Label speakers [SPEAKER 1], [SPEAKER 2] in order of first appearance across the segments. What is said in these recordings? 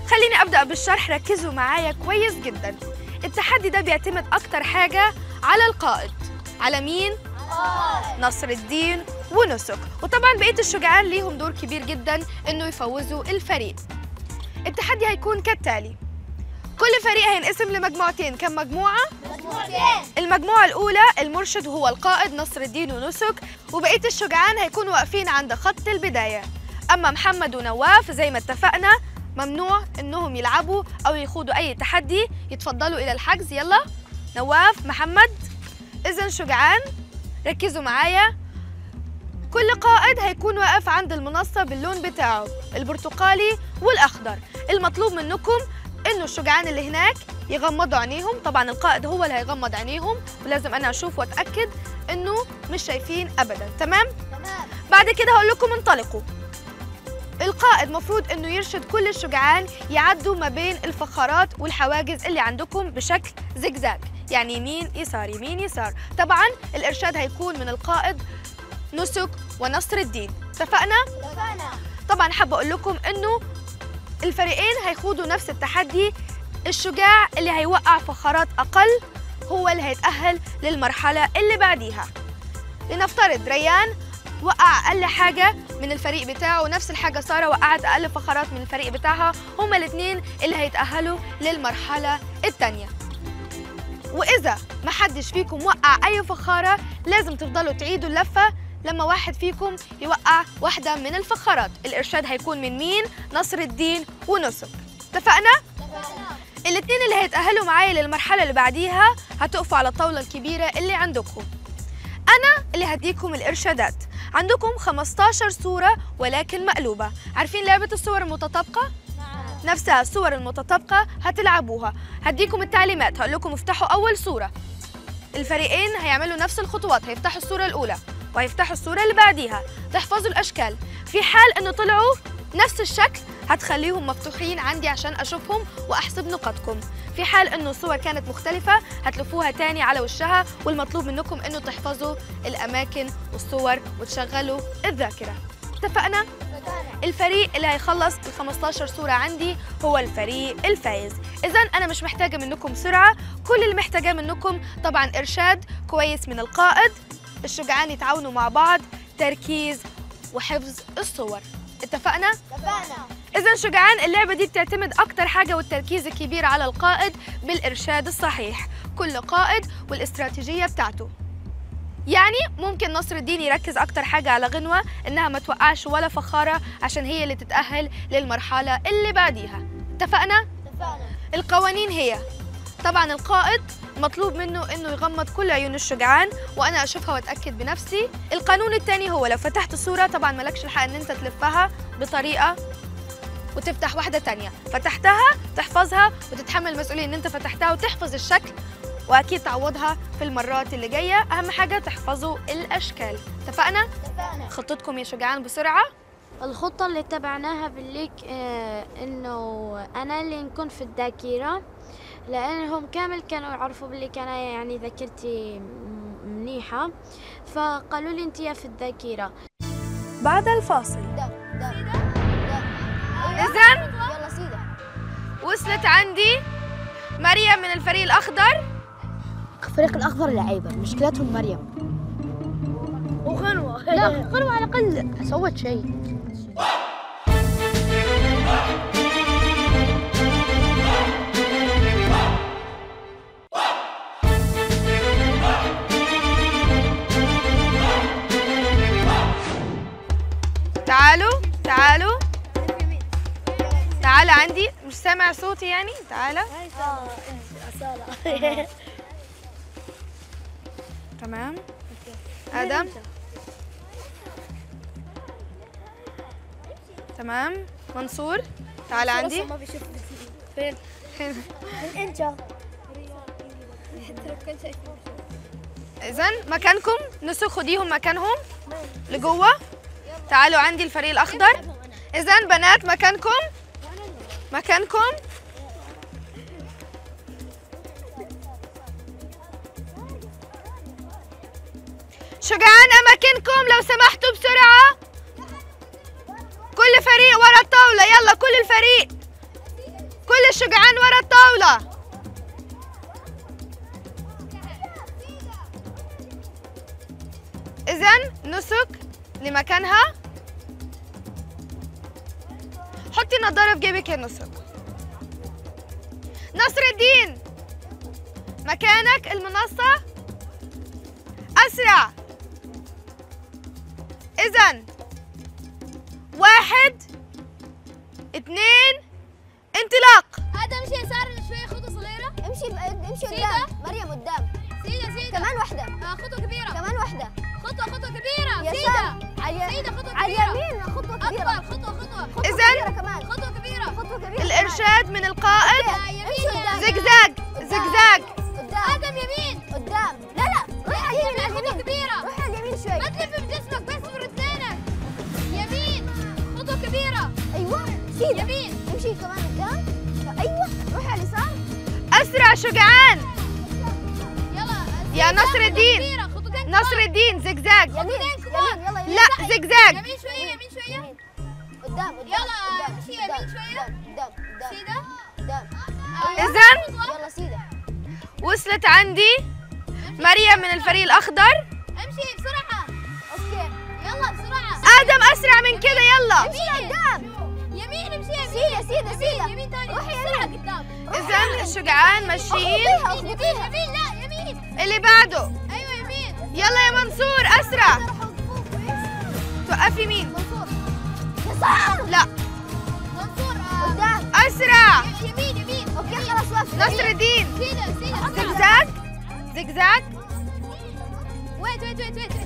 [SPEAKER 1] خليني ابدا بالشرح ركزوا معايا كويس جدا التحدي ده بيعتمد اكتر حاجه على القائد على مين نصر الدين ونسك وطبعا بقيه الشجعان ليهم دور كبير جدا انه يفوزوا الفريق التحدي هيكون كالتالي كل فريق هينقسم لمجموعتين كم مجموعه المجموعة الأولى المرشد هو القائد نصر الدين ونسك وبقية الشجعان هيكونوا واقفين عند خط البداية أما محمد ونواف زي ما اتفقنا ممنوع إنهم يلعبوا أو يخوضوا أي تحدي يتفضلوا إلى الحجز يلا نواف محمد إذا شجعان ركزوا معايا كل قائد هيكون واقف عند المنصة باللون بتاعه البرتقالي والأخضر المطلوب منكم إنه الشجعان اللي هناك يغمضوا عينيهم طبعا القائد هو اللي هيغمض عينيهم ولازم أنا أشوف وأتأكد إنه مش شايفين أبدا تمام؟ بعد كده هقول لكم انطلقوا القائد مفروض انه يرشد كل الشجعان يعدوا ما بين الفخارات والحواجز اللي عندكم بشكل زجزاج يعني يمين يسار يمين يسار طبعا الارشاد هيكون من القائد نسك ونصر الدين اتفقنا طبعا حابه اقول لكم انه الفريقين هيخوضوا نفس التحدي الشجاع اللي هيوقع فخارات اقل هو اللي هيتاهل للمرحله اللي بعديها لنفترض ريان وقع اقل حاجه من الفريق بتاعه ونفس الحاجه ساره وقعت اقل فقرات من الفريق بتاعها هما الاثنين اللي هيتاهلوا للمرحله الثانيه واذا ما حدش فيكم وقع اي فخاره لازم تفضلوا تعيدوا اللفه لما واحد فيكم يوقع واحده من الفخارات الارشاد هيكون من مين نصر الدين ونسك اتفقنا الاثنين اللي هيتاهلوا معايا للمرحله اللي بعديها هتقفوا على الطاوله الكبيره اللي عندكم أنا اللي هديكم الإرشادات عندكم 15 صورة ولكن مقلوبة عارفين لعبة الصور المتطابقة؟ نفسها الصور المتطابقة هتلعبوها هديكم التعليمات هقول لكم افتحوا أول صورة الفريقين هيعملوا نفس الخطوات هيفتحوا الصورة الأولى وهيفتحوا الصورة اللي بعديها تحفظوا الأشكال في حال إنه طلعوا نفس الشكل هتخليهم مفتوحين عندي عشان أشوفهم وأحسب نقاطكم في حال إنه الصور كانت مختلفة هتلفوها تاني على وشها والمطلوب منكم إنه تحفظوا الأماكن والصور وتشغلوا الذاكرة اتفقنا؟ الفريق اللي هيخلص ال 15 صورة عندي هو الفريق الفايز إذا أنا مش محتاجة منكم سرعة كل اللي محتاجاه منكم طبعا إرشاد كويس من القائد الشجعان يتعاونوا مع بعض تركيز وحفظ الصور اتفقنا؟ إذا شجعان اللعبة دي بتعتمد أكتر حاجة والتركيز الكبير على القائد بالإرشاد الصحيح كل قائد والاستراتيجية بتاعته يعني ممكن نصر الدين يركز أكتر حاجة على غنوة إنها ما توقعش ولا فخارة عشان هي اللي تتأهل للمرحلة اللي بعديها اتفقنا؟ القوانين هي طبعا القائد مطلوب منه انه يغمض كل عيون الشجعان وانا اشوفها واتاكد بنفسي القانون الثاني هو لو فتحت صوره طبعا مالكش الحق ان انت تلفها بطريقه وتفتح واحده تانية فتحتها تحفظها وتتحمل المسؤوليه ان انت فتحتها وتحفظ الشكل واكيد تعوضها في المرات اللي جايه اهم حاجه تحفظوا الاشكال اتفقنا خطتكم يا شجعان بسرعه
[SPEAKER 2] الخطة اللي اتبعناها بالليك آه انه انا اللي نكون في الذاكرة لانهم كامل كانوا يعرفوا باللي كان يعني ذاكرتي م- منيحة فقالوا لي انت في الذاكرة
[SPEAKER 1] بعد الفاصل اذا
[SPEAKER 3] يلا سيدة
[SPEAKER 1] وصلت عندي مريم من الفريق الاخضر
[SPEAKER 3] الفريق الأخضر لعيبة مشكلتهم مريم
[SPEAKER 1] وغنوه
[SPEAKER 3] لا غنوة على الأقل سوت شيء
[SPEAKER 1] تعالوا تعالوا تعال عندي مش سامع صوتي يعني تعالى تمام ادم تمام منصور تعال عندي
[SPEAKER 3] ما بيشوف فين
[SPEAKER 1] فين
[SPEAKER 3] فين انت
[SPEAKER 1] اذا مكانكم نسوا خديهم مكانهم لجوه تعالوا عندي الفريق الاخضر اذا بنات مكانكم مكانكم شجعان اماكنكم لو سمحتوا بسرعه كل فريق ورا الطاوله يلا كل الفريق كل الشجعان ورا الطاولة إذا نسك لمكانها حطي النضارة في جيبك يا نسك نصر الدين مكانك المنصة أسرع إذا واحد اتنين انطلاق
[SPEAKER 4] ادم امشي يسار شويه خطوه صغيره
[SPEAKER 3] امشي امشي
[SPEAKER 4] سيدة.
[SPEAKER 3] قدام مريم قدام
[SPEAKER 4] سيده سيده
[SPEAKER 3] كمان واحدة
[SPEAKER 4] آه خطوه كبيره
[SPEAKER 3] كمان واحدة
[SPEAKER 4] خطوه خطوه كبيره
[SPEAKER 3] يسار
[SPEAKER 4] سيده
[SPEAKER 3] على
[SPEAKER 4] سيده خطوه
[SPEAKER 3] على
[SPEAKER 4] كبيره
[SPEAKER 3] اليمين خطوة كبيرة
[SPEAKER 4] اكبر خطوه خطوه
[SPEAKER 3] خطوة
[SPEAKER 1] إذن؟
[SPEAKER 3] كبيرة كمان
[SPEAKER 4] خطوه كبيره
[SPEAKER 3] خطوة كبيرة
[SPEAKER 1] الإرشاد من القائد
[SPEAKER 4] آه، يمين يا-
[SPEAKER 1] زجزاج زجزاج
[SPEAKER 3] قدام
[SPEAKER 4] ادم يمين
[SPEAKER 3] قدام لا لا روح على اليمين على
[SPEAKER 4] خطوه
[SPEAKER 3] اليمين
[SPEAKER 4] كبيره
[SPEAKER 3] روح على اليمين
[SPEAKER 4] ما
[SPEAKER 3] شوي
[SPEAKER 4] تلف بجسمك بس برجلينك يمين خطوه كبيره
[SPEAKER 3] ايوه سيدة
[SPEAKER 4] يمين
[SPEAKER 3] امشي كمان قدام ايوه روح على اليسار
[SPEAKER 1] أسرع شجعان
[SPEAKER 4] يلا
[SPEAKER 1] يا
[SPEAKER 4] سيدة،
[SPEAKER 1] نصر
[SPEAKER 4] خطوة
[SPEAKER 1] الدين.
[SPEAKER 4] كبيرة، خطوتين
[SPEAKER 1] نصر الدين زجزاج
[SPEAKER 3] يمين يمين يلا يمين
[SPEAKER 1] لا زجزاج
[SPEAKER 4] يمين شويه يمين شويه
[SPEAKER 3] قدام قدام
[SPEAKER 4] يلا،
[SPEAKER 3] قدام
[SPEAKER 4] امشي يمين
[SPEAKER 3] قدام،
[SPEAKER 4] شوية.
[SPEAKER 3] قدام قدام
[SPEAKER 4] سيده
[SPEAKER 3] قدام
[SPEAKER 4] آه،
[SPEAKER 1] إذن
[SPEAKER 3] يلا سيدة
[SPEAKER 1] وصلت عندي مريم من الفريق الأخضر
[SPEAKER 4] امشي بسرعه
[SPEAKER 3] اوكي
[SPEAKER 4] يلا بسرعه
[SPEAKER 1] آدم أسرع من كده يلا
[SPEAKER 3] امشي قدام
[SPEAKER 4] يمين امشي يمين
[SPEAKER 3] سيدة سيدة
[SPEAKER 4] يمين
[SPEAKER 3] سيدة
[SPEAKER 4] يمين تاني
[SPEAKER 3] روحي
[SPEAKER 4] بسرعه
[SPEAKER 3] يمين
[SPEAKER 4] قدام
[SPEAKER 1] إذا الشجعان ماشيين
[SPEAKER 3] اخبطيها
[SPEAKER 4] يمين
[SPEAKER 3] اخبطيها
[SPEAKER 4] يمين لا يمين
[SPEAKER 1] اللي بعده
[SPEAKER 4] ايوه يمين
[SPEAKER 1] يلا يا منصور أسرع توقفي مين
[SPEAKER 3] منصور يسار
[SPEAKER 1] لا
[SPEAKER 4] منصور آه،
[SPEAKER 3] قدام
[SPEAKER 1] أسرع
[SPEAKER 4] يمين يمين
[SPEAKER 3] اوكي خلاص وقف
[SPEAKER 1] نصر الدين
[SPEAKER 4] سيده سيده
[SPEAKER 1] زجزاج زجزاج
[SPEAKER 4] ويت ويت ويت ويت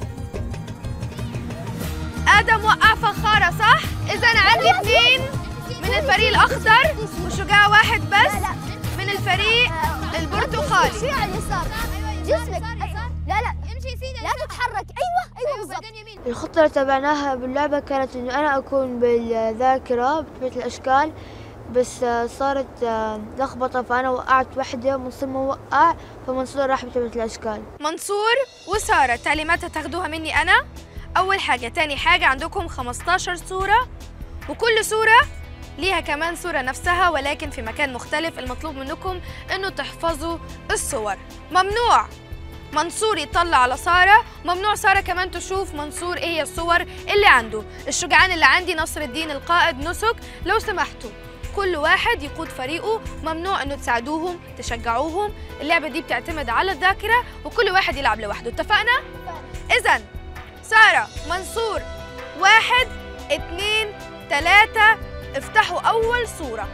[SPEAKER 1] آدم وقع فخارة صح؟ إذا عندي اثنين من الفريق الأخضر وشجاع واحد بس من الفريق البرتقالي
[SPEAKER 3] شوي على اليسار جسمك لا لا
[SPEAKER 4] امشي سيده
[SPEAKER 3] لا تتحرك ايوه ايوه بالضبط
[SPEAKER 4] بعدين يمين
[SPEAKER 2] الخطة اللي تبعناها باللعبة كانت إنه أنا أكون بالذاكرة بثبت الأشكال بس آه، صارت آه، لخبطة فأنا وقعت وحدة منصور ما وقع فمنصور راح بثبت الأشكال
[SPEAKER 1] منصور وسارة تعليمات هتاخدوها مني أنا أول حاجة تاني حاجة عندكم 15 صورة وكل صورة ليها كمان صورة نفسها ولكن في مكان مختلف المطلوب منكم إنه تحفظوا الصور ممنوع منصور يطلع على سارة ممنوع سارة كمان تشوف منصور إيه هي الصور اللي عنده الشجعان اللي عندي نصر الدين القائد نسك لو سمحتوا كل واحد يقود فريقه ممنوع انه تساعدوهم تشجعوهم اللعبة دي بتعتمد على الذاكرة وكل واحد يلعب لوحده اتفقنا؟ إذا سارة منصور واحد اتنين تلاتة افتحوا أول صورة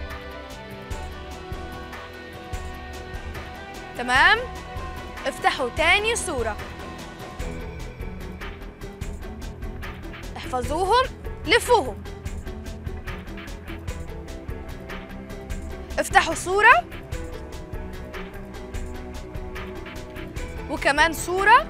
[SPEAKER 1] تمام؟ افتحوا تاني صورة احفظوهم لفوهم افتحوا صورة وكمان صورة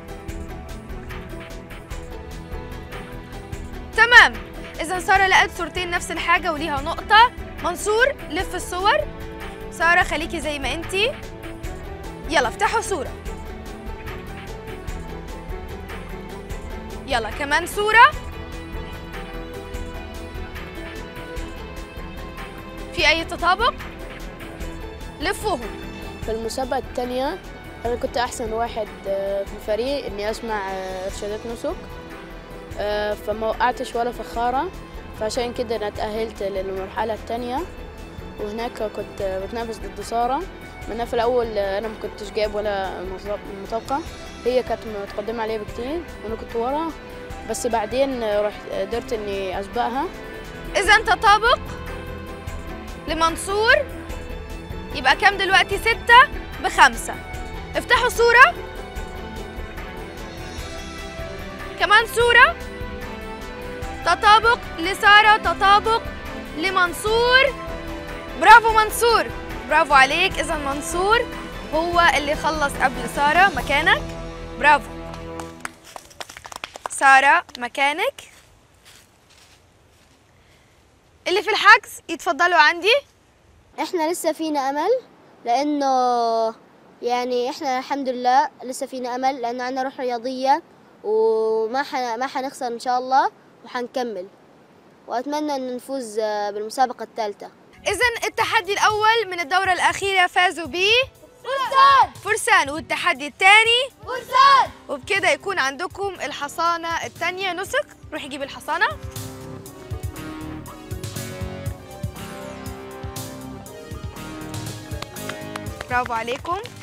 [SPEAKER 1] تمام إذا سارة لقت صورتين نفس الحاجة وليها نقطة منصور لف الصور سارة خليكي زي ما انتي يلا افتحوا صورة يلا كمان صورة في أي تطابق لفوهم
[SPEAKER 5] في المسابقة التانية أنا كنت أحسن واحد آه، في الفريق إني أسمع آه، إرشادات نسك آه، فما وقعتش ولا فخارة فعشان كده أنا اتأهلت للمرحلة التانية وهناك كنت آه، بتنافس ضد سارة منها في الأول آه، أنا ما كنتش جايب ولا مصاب- مسابقة هي كانت متقدمة عليا بكتير وأنا كنت ورا بس بعدين آه، رحت قدرت إني أسبقها
[SPEAKER 1] إذا تطابق لمنصور يبقى كام دلوقتي ستة بخمسة افتحوا صورة كمان صورة تطابق لسارة تطابق لمنصور برافو منصور برافو عليك إذا منصور هو اللي خلص قبل سارة مكانك برافو سارة مكانك اللي في الحجز يتفضلوا عندي
[SPEAKER 3] احنا لسه فينا امل لانه يعني احنا الحمد لله لسه فينا امل لانه عندنا روح رياضيه وما ح... ما حنخسر ان شاء الله وحنكمل واتمنى ان نفوز آه، بالمسابقه الثالثه
[SPEAKER 1] إذا التحدي الأول من الدورة الأخيرة فازوا ب
[SPEAKER 4] فرسان
[SPEAKER 1] فرسان والتحدي الثاني
[SPEAKER 4] فرسان
[SPEAKER 1] وبكده يكون عندكم الحصانة الثانية نسك روحي جيب الحصانة برافو عليكم